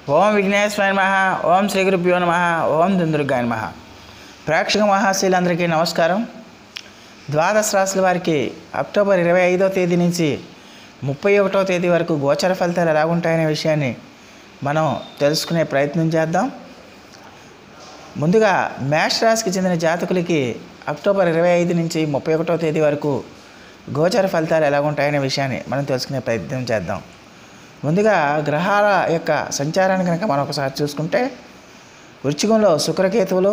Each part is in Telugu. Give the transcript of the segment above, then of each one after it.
ఓం విఘ్నేశ్వరాయ నమ ఓం శ్రీ గురుభ్యో నమ ఓం దుందుర్గాయ నమ ప్రేక్షక మహాశీలందరికీ నమస్కారం ద్వాదశ రాశుల వారికి అక్టోబర్ ఇరవై ఐదో తేదీ నుంచి ముప్పై ఒకటో తేదీ వరకు గోచర ఫలితాలు ఎలా ఉంటాయనే విషయాన్ని మనం తెలుసుకునే ప్రయత్నం చేద్దాం ముందుగా మేష రాశికి చెందిన జాతకులకి అక్టోబర్ ఇరవై ఐదు నుంచి ముప్పై ఒకటో తేదీ వరకు గోచర ఫలితాలు ఎలా ఉంటాయనే విషయాన్ని మనం తెలుసుకునే ప్రయత్నం చేద్దాం ముందుగా గ్రహాల యొక్క సంచారాన్ని కనుక మనం ఒకసారి చూసుకుంటే వృచ్చికంలో శుక్రకేతువులు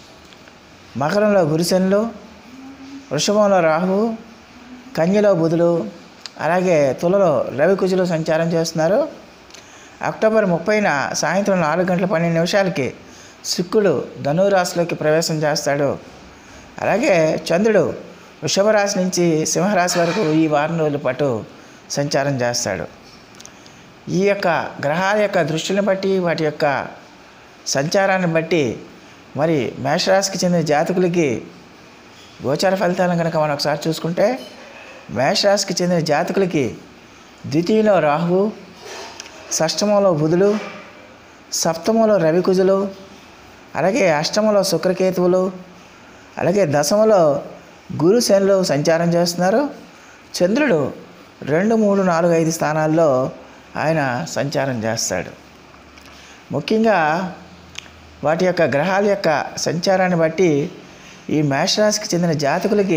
మకరంలో గురుశనులు వృషభంలో రాహువు కన్యలో బుధులు అలాగే తులలో రవికుజులు సంచారం చేస్తున్నారు అక్టోబర్ ముప్పైన సాయంత్రం నాలుగు గంటల పన్నెండు నిమిషాలకి శుక్రుడు ధనురాశిలోకి ప్రవేశం చేస్తాడు అలాగే చంద్రుడు వృషభ రాశి నుంచి సింహరాశి వరకు ఈ వారం రోజుల పాటు సంచారం చేస్తాడు ఈ యొక్క గ్రహాల యొక్క దృష్టిని బట్టి వాటి యొక్క సంచారాన్ని బట్టి మరి మేషరాశికి చెందిన జాతకులకి గోచార ఫలితాలను కనుక మనం ఒకసారి చూసుకుంటే మేషరాశికి చెందిన జాతకులకి ద్వితీయంలో రాహువు షష్టమంలో బుధులు సప్తమంలో రవికుజులు అలాగే అష్టమంలో శుక్రకేతువులు అలాగే దశమలో గురు శనులు సంచారం చేస్తున్నారు చంద్రుడు రెండు మూడు నాలుగు ఐదు స్థానాల్లో ఆయన సంచారం చేస్తాడు ముఖ్యంగా వాటి యొక్క గ్రహాల యొక్క సంచారాన్ని బట్టి ఈ మేషరాశికి చెందిన జాతకులకి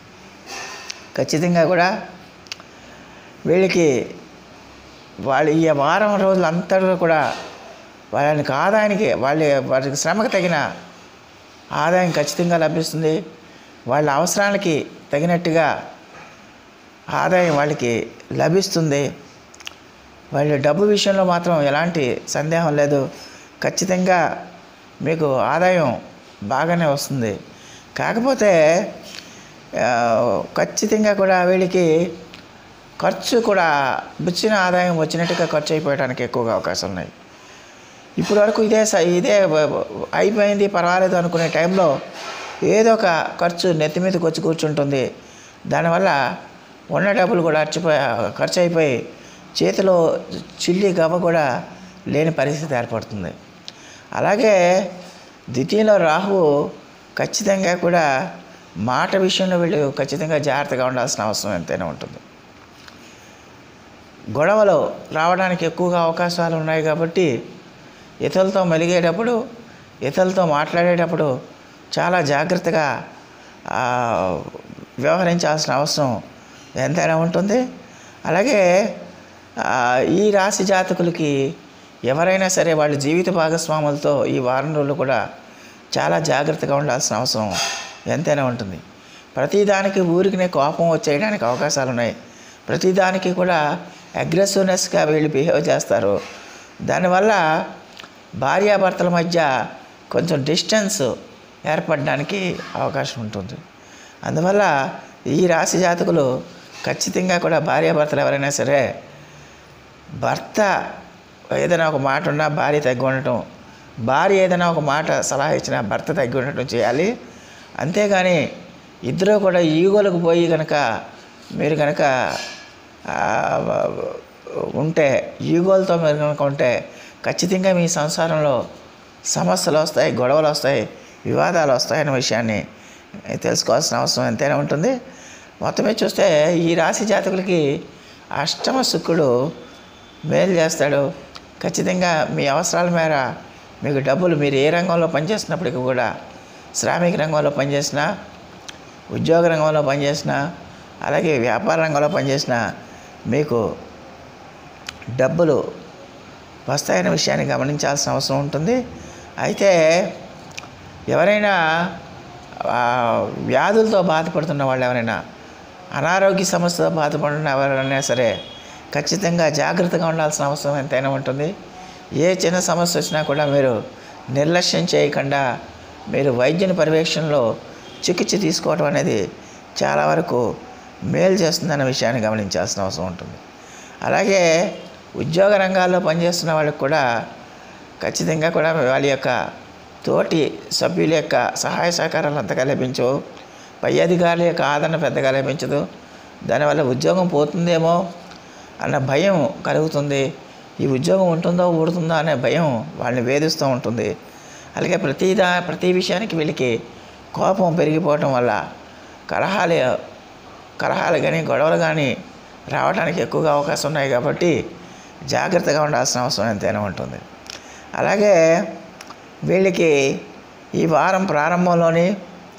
ఖచ్చితంగా కూడా వీళ్ళకి వాళ్ళ ఈ వారం రోజులంతా కూడా వాళ్ళకి ఆదాయానికి వాళ్ళ వారికి శ్రమకు తగిన ఆదాయం ఖచ్చితంగా లభిస్తుంది వాళ్ళ అవసరాలకి తగినట్టుగా ఆదాయం వాళ్ళకి లభిస్తుంది వాళ్ళ డబ్బు విషయంలో మాత్రం ఎలాంటి సందేహం లేదు ఖచ్చితంగా మీకు ఆదాయం బాగానే వస్తుంది కాకపోతే ఆ, ఖచ్చితంగా కూడా వీళ్ళకి ఖర్చు కూడా వచ్చిన ఆదాయం వచ్చినట్టుగా ఖర్చు అయిపోయడానికి ఎక్కువగా అవకాశం ఉన్నాయి ఇప్పటి వరకు ఇదే స- ఇదే వ- వ- అయిపోయింది పర్వాలేదు అనుకునే టైంలో ఏదో ఒక ఖర్చు నెత్తి మీదకి వచ్చి కూర్చుంటుంది దానివల్ల ఉన్న డబ్బులు కూడా అర్చిపోయి ఖర్చు అయిపోయి చేతిలో చిల్లి గవ్వ కూడా లేని పరిస్థితి ఏర్పడుతుంది అలాగే ద్వితీయంలో రాహువు ఖచ్చితంగా కూడా మాట విషయంలో వీళ్ళు ఖచ్చితంగా జాగ్రత్తగా ఉండాల్సిన అవసరం ఎంతైనా ఉంటుంది గొడవలు రావడానికి ఎక్కువగా అవకాశాలు ఉన్నాయి కాబట్టి ఇతరులతో మెలిగేటప్పుడు ఇతరులతో మాట్లాడేటప్పుడు చాలా జాగ్రత్తగా ఆ, వ్యవహరించాల్సిన అవసరం ఎంతైనా ఉంటుంది అలాగే ఆ, ఈ రాశి జాతకులకి ఎవరైనా సరే వాళ్ళ జీవిత భాగస్వాములతో ఈ వారం రోజులు కూడా చాలా జాగ్రత్తగా ఉండాల్సిన అవసరం ఎంతైనా ఉంటుంది ప్రతిదానికి ఊరికినే కోపం వచ్చేయడానికి అవకాశాలు ఉన్నాయి ప్రతిదానికి కూడా అగ్రెసివ్నెస్గా వీళ్ళు బిహేవ్ చేస్తారు దానివల్ల భార్యాభర్తల మధ్య కొంచెం డిస్టెన్స్ ఏర్పడడానికి అవకాశం ఉంటుంది అందువల్ల ఈ రాశి జాతకులు ఖచ్చితంగా కూడా భార్యాభర్తలు ఎవరైనా సరే భర్త ఏదైనా ఒక మాట ఉన్నా భార్య తగ్గి ఉండటం భార్య ఏదైనా ఒక మాట సలహా ఇచ్చినా భర్త తగ్గి ఉండటం చేయాలి అంతేగాని ఇద్దరు కూడా ఈగోలకు పోయి కనుక మీరు కనుక ఆ, ఉంటే ఈగోలతో మీరు కనుక ఉంటే ఖచ్చితంగా మీ సంసారంలో సమస్యలు వస్తాయి గొడవలు వస్తాయి వివాదాలు వస్తాయనే విషయాన్ని తెలుసుకోవాల్సిన అవసరం ఎంతైనా ఉంటుంది మొత్తమే చూస్తే ఈ రాశి జాతకులకి అష్టమ శుక్రుడు మేలు చేస్తాడు ఖచ్చితంగా మీ అవసరాల మేర మీకు డబ్బులు మీరు ఏ రంగంలో పనిచేస్తున్నప్పటికీ కూడా శ్రామిక రంగంలో పనిచేసినా ఉద్యోగ రంగంలో పనిచేసినా అలాగే వ్యాపార రంగంలో పనిచేసినా మీకు డబ్బులు వస్తాయనే విషయాన్ని గమనించాల్సిన అవసరం ఉంటుంది అయితే ఎవరైనా ఆ, వ్యాధులతో బాధపడుతున్న వాళ్ళు ఎవరైనా అనారోగ్య సమస్యతో బాధపడుతున్న ఎవరైనా సరే ఖచ్చితంగా జాగ్రత్తగా ఉండాల్సిన అవసరం ఎంతైనా ఉంటుంది ఏ చిన్న సమస్య వచ్చినా కూడా మీరు నిర్లక్ష్యం చేయకుండా మీరు వైద్యుని పర్యవేక్షణలో చికిత్స తీసుకోవడం అనేది చాలా వరకు మేలు చేస్తుందన్న విషయాన్ని గమనించాల్సిన అవసరం ఉంటుంది అలాగే ఉద్యోగ రంగాల్లో పనిచేస్తున్న వాళ్ళకి కూడా ఖచ్చితంగా కూడా వాళ్ళ యొక్క తోటి సభ్యుల యొక్క సహాయ సహకారాలు అంతగా లభించవు పై అధికారుల యొక్క ఆదరణ పెద్దగా లభించదు దానివల్ల ఉద్యోగం పోతుందేమో అన్న భయం కలుగుతుంది ఈ ఉద్యోగం ఉంటుందో ఊడుతుందో అనే భయం వాళ్ళని వేధిస్తూ ఉంటుంది అలాగే ప్రతిదా ప్రతి విషయానికి వీళ్ళకి కోపం పెరిగిపోవటం వల్ల కలహాలు కలహాలు కానీ గొడవలు కానీ రావడానికి ఎక్కువగా అవకాశం ఉన్నాయి కాబట్టి జాగ్రత్తగా ఉండాల్సిన అవసరం ఎంతైనా ఉంటుంది అలాగే వీళ్ళకి ఈ వారం ప్రారంభంలోని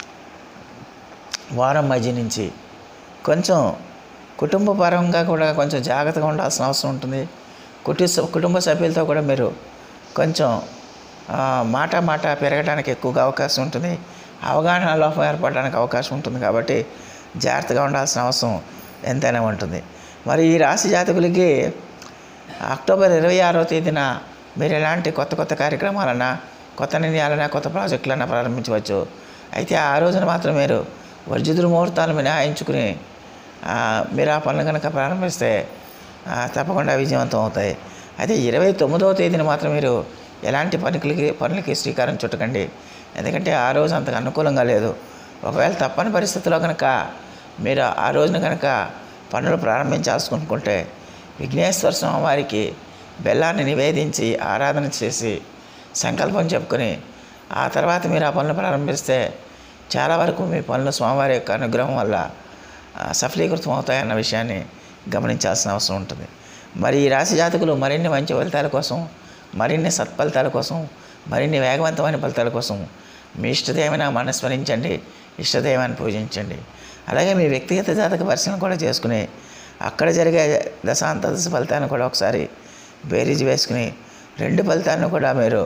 వారం మధ్య నుంచి కొంచెం కుటుంబ పరంగా కూడా కొంచెం జాగ్రత్తగా ఉండాల్సిన అవసరం ఉంటుంది కుటుంబ కుటుంబ సభ్యులతో కూడా మీరు కొంచెం ఆ, మాట మాట పెరగడానికి ఎక్కువగా అవకాశం ఉంటుంది అవగాహన లోపం ఏర్పడడానికి అవకాశం ఉంటుంది కాబట్టి జాగ్రత్తగా ఉండాల్సిన అవసరం ఎంతైనా ఉంటుంది మరి ఈ రాశి జాతకులకి అక్టోబర్ ఇరవై ఆరో తేదీన మీరు ఎలాంటి కొత్త కొత్త కార్యక్రమాలన్నా కొత్త నిర్ణయాలన్నా కొత్త ప్రాజెక్టులన్నా ప్రారంభించవచ్చు అయితే ఆ రోజున మాత్రం మీరు వర్జితుల ముహూర్తాలు మినహాయించుకుని ఆ, మీరు ఆ పనులు కనుక ప్రారంభిస్తే ఆ, తప్పకుండా విజయవంతం అవుతాయి అయితే ఇరవై తొమ్మిదవ తేదీన మాత్రం మీరు ఎలాంటి పనులకి పనులకి శ్రీకారం చుట్టకండి ఎందుకంటే ఆ రోజు అంతగా అనుకూలంగా లేదు ఒకవేళ తప్పని పరిస్థితిలో కనుక మీరు ఆ రోజున కనుక పనులు ప్రారంభించాల్సి అనుకుంటే విఘ్నేశ్వర స్వామి వారికి బెల్లాన్ని నివేదించి ఆరాధన చేసి సంకల్పం చెప్పుకొని ఆ తర్వాత మీరు ఆ పనులు ప్రారంభిస్తే చాలా వరకు మీ పనులు స్వామివారి యొక్క అనుగ్రహం వల్ల ఆ, సఫలీకృతం అవుతాయన్న విషయాన్ని గమనించాల్సిన అవసరం ఉంటుంది మరి ఈ రాశి జాతకులు మరిన్ని మంచి ఫలితాల కోసం మరిన్ని సత్ఫలితాల కోసం మరిన్ని వేగవంతమైన ఫలితాల కోసం మీ ఇష్టదేవైనా మనస్మరించండి ఇష్టదేవాన్ని పూజించండి అలాగే మీ వ్యక్తిగత జాతక పరిశీలన కూడా చేసుకుని అక్కడ జరిగే దశాంత దశ ఫలితాన్ని కూడా ఒకసారి బేరీజ్ వేసుకుని రెండు ఫలితాలను కూడా మీరు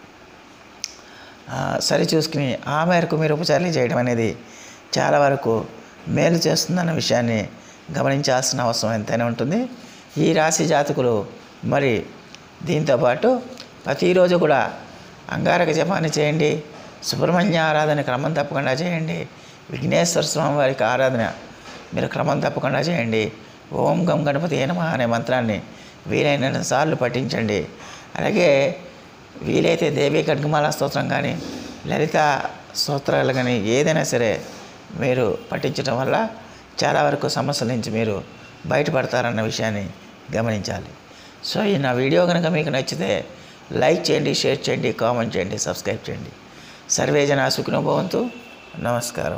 ఆ, సరి చూసుకుని ఆ మేరకు మీరు ఉపచారాలు చేయడం అనేది చాలా వరకు మేలు చేస్తుందన్న విషయాన్ని గమనించాల్సిన అవసరం ఎంతైనా ఉంటుంది ఈ రాశి జాతకులు మరి దీంతోపాటు ప్రతిరోజు కూడా అంగారక జపాన్ని చేయండి సుబ్రహ్మణ్య ఆరాధన క్రమం తప్పకుండా చేయండి విఘ్నేశ్వర స్వామి వారికి ఆరాధన మీరు క్రమం తప్పకుండా చేయండి ఓం గం గణపతి నమ అనే మంత్రాన్ని వీలైన సార్లు పఠించండి అలాగే వీలైతే దేవీ ఖడ్గమాల స్తోత్రం కానీ లలిత స్తోత్రాలు కానీ ఏదైనా సరే మీరు పఠించడం వల్ల చాలా వరకు సమస్యల నుంచి మీరు బయటపడతారన్న విషయాన్ని గమనించాలి సో ఈ నా వీడియో కనుక మీకు నచ్చితే లైక్ చేయండి షేర్ చేయండి కామెంట్ చేయండి సబ్స్క్రైబ్ చేయండి సర్వే జన సుఖినో భవంతు నమస్కారం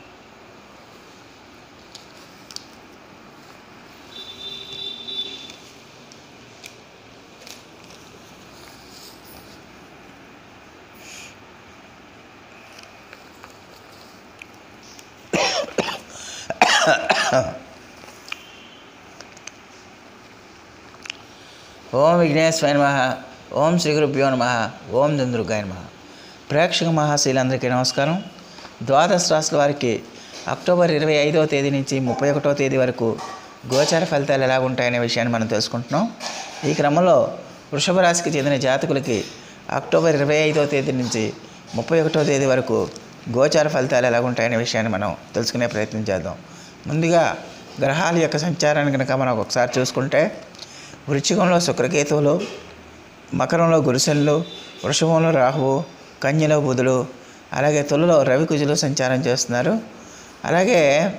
ఓం విఘ్నేశ్వర నమ ఓం శ్రీ గురుభ్యో నమ ఓం దుందుర్గాయ నమ ప్రేక్షక మహాశీలందరికీ నమస్కారం ద్వాదశ రాశుల వారికి అక్టోబర్ ఇరవై ఐదవ తేదీ నుంచి ముప్పై ఒకటో తేదీ వరకు గోచార ఫలితాలు ఎలా ఉంటాయనే విషయాన్ని మనం తెలుసుకుంటున్నాం ఈ క్రమంలో వృషభ రాశికి చెందిన జాతకులకి అక్టోబర్ ఇరవై ఐదవ తేదీ నుంచి ముప్పై ఒకటో తేదీ వరకు గోచార ఫలితాలు ఎలా ఉంటాయనే విషయాన్ని మనం తెలుసుకునే ప్రయత్నం చేద్దాం ముందుగా గ్రహాల యొక్క సంచారాన్ని కనుక మనం ఒకసారి చూసుకుంటే వృశ్చికంలో శుక్రకేతువులు మకరంలో గురుశనులు వృషభంలో రాహువు కన్యలో బుధుడు అలాగే తులలో రవి కుజులు సంచారం చేస్తున్నారు అలాగే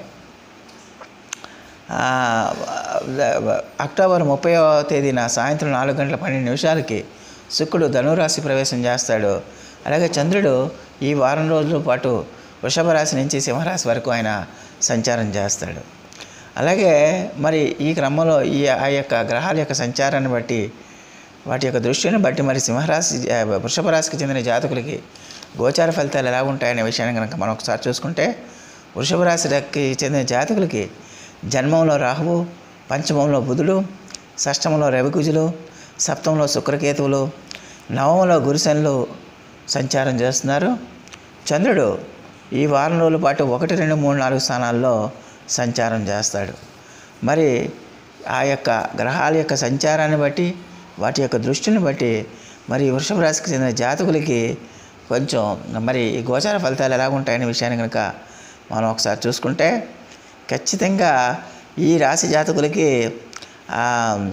ఆ, అక్టోబర్ ముప్పైవ తేదీన సాయంత్రం నాలుగు గంటల పన్నెండు నిమిషాలకి శుక్రుడు ధనురాశి ప్రవేశం చేస్తాడు అలాగే చంద్రుడు ఈ వారం రోజుల పాటు వృషభ రాశి నుంచి సింహరాశి వరకు ఆయన సంచారం చేస్తాడు అలాగే మరి ఈ క్రమంలో ఈ ఆ యొక్క గ్రహాల యొక్క సంచారాన్ని బట్టి వాటి యొక్క దృష్టిని బట్టి మరి సింహరాశి ఆ, వృషభ రాశికి చెందిన జాతకులకి గోచార ఫలితాలు ఎలా ఉంటాయనే విషయాన్ని కనుక మనం ఒకసారి చూసుకుంటే వృషభ రాశికి చెందిన జాతకులకి జన్మంలో రాహువు పంచమంలో బుధుడు షష్టమంలో రవికుజులు సప్తంలో శుక్రకేతువులు నవమంలో గురుశనులు సంచారం చేస్తున్నారు చంద్రుడు ఈ వారం రోజుల పాటు ఒకటి రెండు మూడు నాలుగు స్థానాల్లో సంచారం చేస్తాడు మరి ఆ యొక్క గ్రహాల యొక్క సంచారాన్ని బట్టి వాటి యొక్క దృష్టిని బట్టి మరి వృషభ రాశికి చెందిన జాతకులకి కొంచెం మరి ఈ గోచార ఫలితాలు ఎలా ఉంటాయనే విషయాన్ని కనుక మనం ఒకసారి చూసుకుంటే ఖచ్చితంగా ఈ రాశి జాతకులకి ఆ,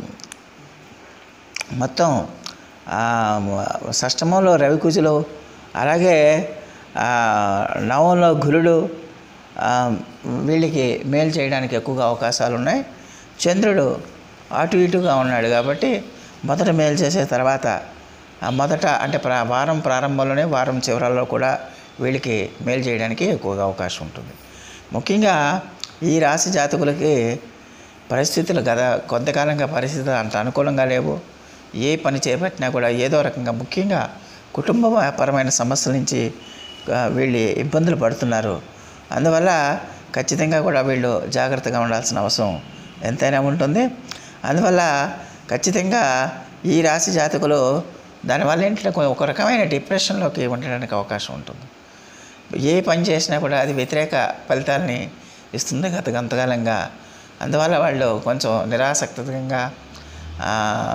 మొత్తం ఆ, షష్టమంలో రవికుజులు అలాగే ఆ, నవంలో గురుడు ఆ, వీళ్ళకి మేలు చేయడానికి ఎక్కువగా అవకాశాలు ఉన్నాయి చంద్రుడు అటు ఇటుగా ఉన్నాడు కాబట్టి మొదట మేలు చేసే తర్వాత ఆ మొదట అంటే ప్రా వారం ప్రారంభంలోనే వారం చివరల్లో కూడా వీళ్ళకి మేలు చేయడానికి ఎక్కువగా అవకాశం ఉంటుంది ముఖ్యంగా ఈ రాశి జాతకులకి పరిస్థితులు గత కొంతకాలంగా పరిస్థితులు అంత అనుకూలంగా లేవు ఏ పని చేపట్టినా కూడా ఏదో రకంగా ముఖ్యంగా కుటుంబపరమైన సమస్యల నుంచి ఆ, వీళ్ళు ఇబ్బందులు పడుతున్నారు అందువల్ల ఖచ్చితంగా కూడా వీళ్ళు జాగ్రత్తగా ఉండాల్సిన అవసరం ఎంతైనా ఉంటుంది అందువల్ల ఖచ్చితంగా ఈ రాశి జాతకులు దానివల్ల ఏంటంటే కొ- ఒక రకమైన డిప్రెషన్లోకి ఉండడానికి అవకాశం ఉంటుంది ఏ పని చేసినా కూడా అది వ్యతిరేక ఫలితాలని ఇస్తుంది గత కొంతకాలంగా అందువల్ల వాళ్ళు కొంచెం నిరాసక్తంగా ఆ,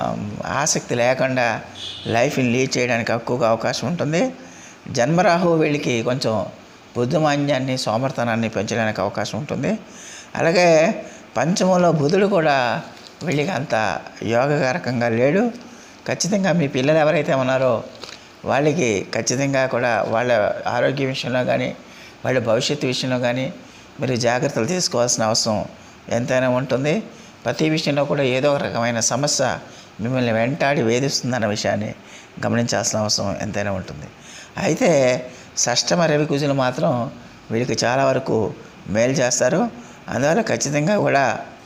ఆసక్తి లేకుండా లైఫ్ని లీడ్ చేయడానికి ఎక్కువగా అవకాశం ఉంటుంది జన్మరాహు వీళ్ళకి కొంచెం బుద్ధిమాన్యాన్ని సోమర్థనాన్ని పెంచడానికి అవకాశం ఉంటుంది అలాగే పంచమంలో బుధుడు కూడా వీళ్ళకి అంత యోగకారకంగా లేడు ఖచ్చితంగా మీ పిల్లలు ఎవరైతే ఉన్నారో వాళ్ళకి ఖచ్చితంగా కూడా వాళ్ళ ఆరోగ్య విషయంలో కానీ వాళ్ళ భవిష్యత్తు విషయంలో కానీ మీరు జాగ్రత్తలు తీసుకోవాల్సిన అవసరం ఎంతైనా ఉంటుంది ప్రతి విషయంలో కూడా ఏదో ఒక రకమైన సమస్య మిమ్మల్ని వెంటాడి వేధిస్తుందన్న విషయాన్ని గమనించాల్సిన అవసరం ఎంతైనా ఉంటుంది అయితే షష్టమ రవి కుజులు మాత్రం వీళ్ళకి చాలా వరకు మేలు చేస్తారు అందువల్ల ఖచ్చితంగా కూడా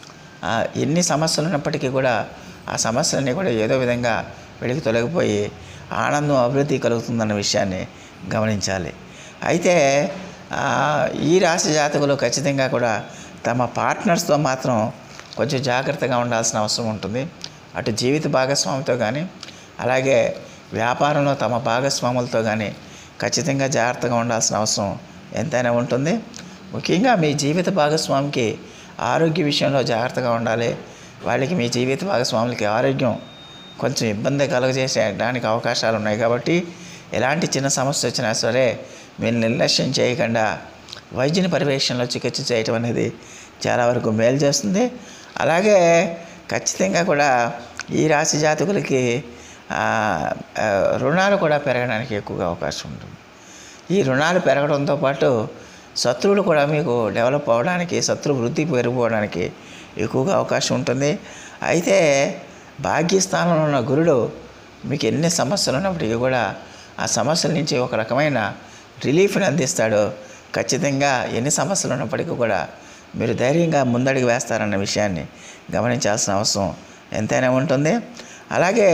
ఆ, ఎన్ని సమస్యలు ఉన్నప్పటికీ కూడా ఆ సమస్యలన్నీ కూడా ఏదో విధంగా వీళ్ళకి తొలగిపోయి ఆనందం అభివృద్ధి కలుగుతుందన్న విషయాన్ని గమనించాలి అయితే ఆ, ఈ రాశి జాతకులు ఖచ్చితంగా కూడా తమ పార్ట్నర్స్తో మాత్రం కొంచెం జాగ్రత్తగా ఉండాల్సిన అవసరం ఉంటుంది అటు జీవిత భాగస్వామితో కానీ అలాగే వ్యాపారంలో తమ భాగస్వాములతో కానీ ఖచ్చితంగా జాగ్రత్తగా ఉండాల్సిన అవసరం ఎంతైనా ఉంటుంది ముఖ్యంగా మీ జీవిత భాగస్వామికి ఆరోగ్య విషయంలో జాగ్రత్తగా ఉండాలి వాళ్ళకి మీ జీవిత భాగస్వాములకి ఆరోగ్యం కొంచెం ఇబ్బంది కలుగజేసేయడానికి అవకాశాలు ఉన్నాయి కాబట్టి ఎలాంటి చిన్న సమస్య వచ్చినా సరే మీరు నిర్లక్ష్యం చేయకుండా వైద్యుని పర్యవేక్షణలో చికిత్స చేయటం అనేది చాలా వరకు మేలు చేస్తుంది అలాగే ఖచ్చితంగా కూడా ఈ రాశి జాతకులకి ఆ, ఆ, రుణాలు కూడా పెరగడానికి ఎక్కువగా అవకాశం ఉంటుంది ఈ రుణాలు పెరగడంతో పాటు శత్రువులు కూడా మీకు డెవలప్ అవ్వడానికి శత్రు వృద్ధి పెరిగిపోవడానికి ఎక్కువగా అవకాశం ఉంటుంది అయితే భాగ్యస్థానంలో ఉన్న గురుడు మీకు ఎన్ని సమస్యలు ఉన్నప్పటికీ కూడా ఆ సమస్యల నుంచి ఒక రకమైన రిలీఫ్ని అందిస్తాడు ఖచ్చితంగా ఎన్ని సమస్యలు ఉన్నప్పటికీ కూడా మీరు ధైర్యంగా ముందడుగు వేస్తారన్న విషయాన్ని గమనించాల్సిన అవసరం ఎంతైనా ఉంటుంది అలాగే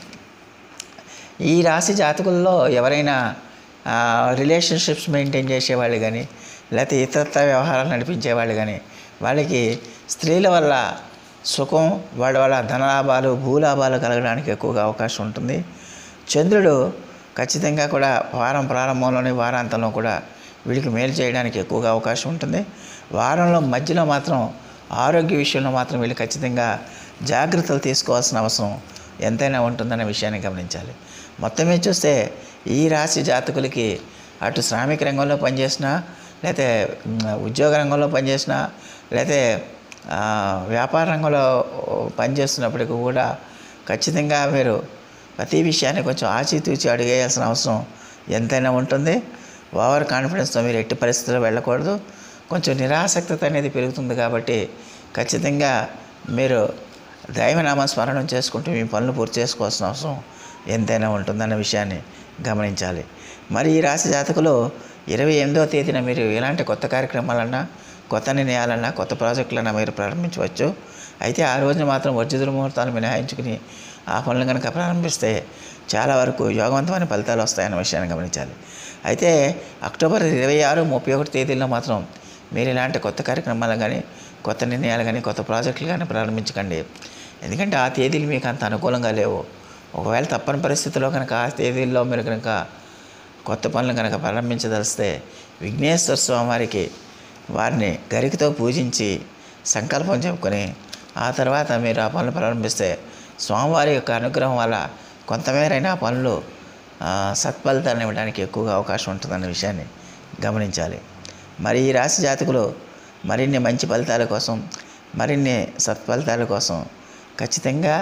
ఈ రాశి జాతకుల్లో ఎవరైనా రిలేషన్షిప్స్ మెయింటైన్ చేసేవాళ్ళు కానీ లేకపోతే ఇతరత్ర వ్యవహారాలు నడిపించేవాళ్ళు కానీ వాళ్ళకి స్త్రీల వల్ల సుఖం వాళ్ళ వల్ల ధనలాభాలు భూలాభాలు కలగడానికి ఎక్కువగా అవకాశం ఉంటుంది చంద్రుడు ఖచ్చితంగా కూడా వారం ప్రారంభంలోని వారాంతంలో కూడా వీళ్ళకి మేలు చేయడానికి ఎక్కువగా అవకాశం ఉంటుంది వారంలో మధ్యలో మాత్రం ఆరోగ్య విషయంలో మాత్రం వీళ్ళు ఖచ్చితంగా జాగ్రత్తలు తీసుకోవాల్సిన అవసరం ఎంతైనా ఉంటుందనే విషయాన్ని గమనించాలి మొత్తం మీద చూస్తే ఈ రాశి జాతకులకి అటు శ్రామిక రంగంలో పనిచేసినా లేకపోతే మ్, ఉద్యోగ రంగంలో పనిచేసినా లేకపోతే ఆ, వ్యాపార రంగంలో పనిచేస్తున్నప్పటికీ కూడా ఖచ్చితంగా మీరు ప్రతి విషయాన్ని కొంచెం ఆచితూచి అడిగేయాల్సిన అవసరం ఎంతైనా ఉంటుంది ఓవర్ కాన్ఫిడెన్స్తో మీరు ఎట్టి పరిస్థితుల్లో వెళ్ళకూడదు కొంచెం నిరాసక్తత అనేది పెరుగుతుంది కాబట్టి ఖచ్చితంగా మీరు దైవనామ స్మరణం చేసుకుంటూ మీ పనులు పూర్తి చేసుకోవాల్సిన అవసరం ఎంతైనా ఉంటుందన్న విషయాన్ని గమనించాలి మరి ఈ రాశి జాతకులు ఇరవై ఎనిమిదవ తేదీన మీరు ఎలాంటి కొత్త కార్యక్రమాలన్నా కొత్త నిర్ణయాలన్నా కొత్త ప్రాజెక్టులన్నా మీరు ప్రారంభించవచ్చు అయితే ఆ రోజున మాత్రం వర్జితుల ముహూర్తాలు మినహాయించుకుని ఆ పనులు కనుక ప్రారంభిస్తే చాలా వరకు యోగవంతమైన ఫలితాలు వస్తాయన్న విషయాన్ని గమనించాలి అయితే అక్టోబర్ ఇరవై ఆరు ముప్పై ఒకటి తేదీల్లో మాత్రం మీరు ఇలాంటి కొత్త కార్యక్రమాలు కానీ కొత్త నిర్ణయాలు కానీ కొత్త ప్రాజెక్టులు కానీ ప్రారంభించకండి ఎందుకంటే ఆ తేదీలు మీకు అంత అనుకూలంగా లేవు ఒకవేళ తప్పని పరిస్థితిలో కనుక ఆ తేదీల్లో మీరు కనుక కొత్త పనులు కనుక ప్రారంభించదలిస్తే విఘ్నేశ్వర స్వామివారికి వారిని గరికతో పూజించి సంకల్పం చెప్పుకొని ఆ తర్వాత మీరు ఆ పనులు ప్రారంభిస్తే స్వామివారి యొక్క అనుగ్రహం వల్ల కొంతమేరైనా ఆ పనులు ఆ, సత్ఫలితాలను ఇవ్వడానికి ఎక్కువగా అవకాశం ఉంటుందన్న విషయాన్ని గమనించాలి మరి ఈ రాశి జాతకులు మరిన్ని మంచి ఫలితాల కోసం మరిన్ని సత్ఫలితాల కోసం ఖచ్చితంగా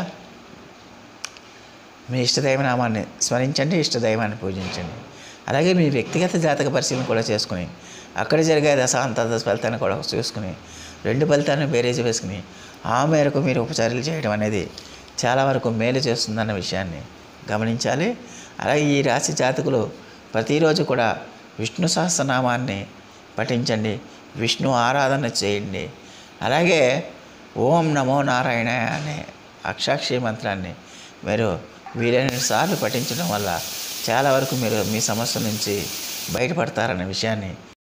మీ ఇష్టదైవ నామాన్ని స్మరించండి ఇష్టదైవాన్ని పూజించండి అలాగే మీ వ్యక్తిగత జాతక పరిశీలన కూడా చేసుకుని అక్కడ జరిగే దశాంత ఫలితాన్ని కూడా చూసుకుని రెండు ఫలితాలను బేరేజ్ వేసుకుని ఆ మేరకు మీరు ఉపచారాలు చేయడం అనేది చాలా వరకు మేలు చేస్తుందన్న విషయాన్ని గమనించాలి అలాగే ఈ రాశి జాతకులు ప్రతిరోజు కూడా విష్ణు సహస్రనామాన్ని పఠించండి విష్ణు ఆరాధన చేయండి అలాగే ఓం నమో నారాయణ అనే అక్షాక్షి మంత్రాన్ని మీరు వీలైన సార్లు పఠించడం వల్ల చాలా వరకు మీరు మీ సమస్య నుంచి బయటపడతారనే విషయాన్ని